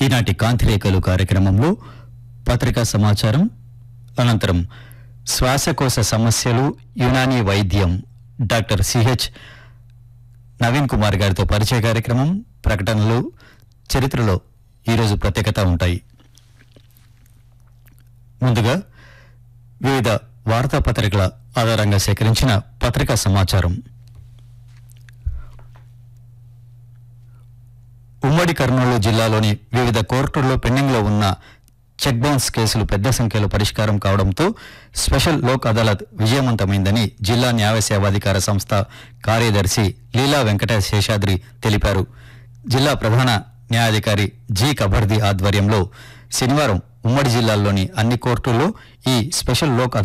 ఈనాటి కాంతిరేఖలు కార్యక్రమంలో పత్రికా సమాచారం అనంతరం శ్వాసకోశ సమస్యలు యునానీ వైద్యం డాక్టర్ సిహెచ్ నవీన్ కుమార్ గారితో పరిచయ కార్యక్రమం ప్రకటనలు చరిత్రలో ఈరోజు ప్రత్యేకత ఉంటాయి ముందుగా వివిధ వార్తాపత్రికల ఆధారంగా సేకరించిన పత్రికా సమాచారం ఉమ్మడి కర్నూలు జిల్లాలోని వివిధ కోర్టుల్లో పెండింగ్లో ఉన్న చెక్ బౌన్స్ కేసులు పెద్ద సంఖ్యలో పరిష్కారం కావడంతో స్పెషల్ లోక్ అదాలత్ విజయవంతమైందని జిల్లా న్యాయ సేవాధికార సంస్థ కార్యదర్శి లీలా వెంకట శేషాద్రి తెలిపారు జిల్లా ప్రధాన న్యాయాధికారి జి కబర్ది ఆధ్వర్యంలో శనివారం ఉమ్మడి జిల్లాల్లోని అన్ని కోర్టుల్లో ఈ స్పెషల్ లోక్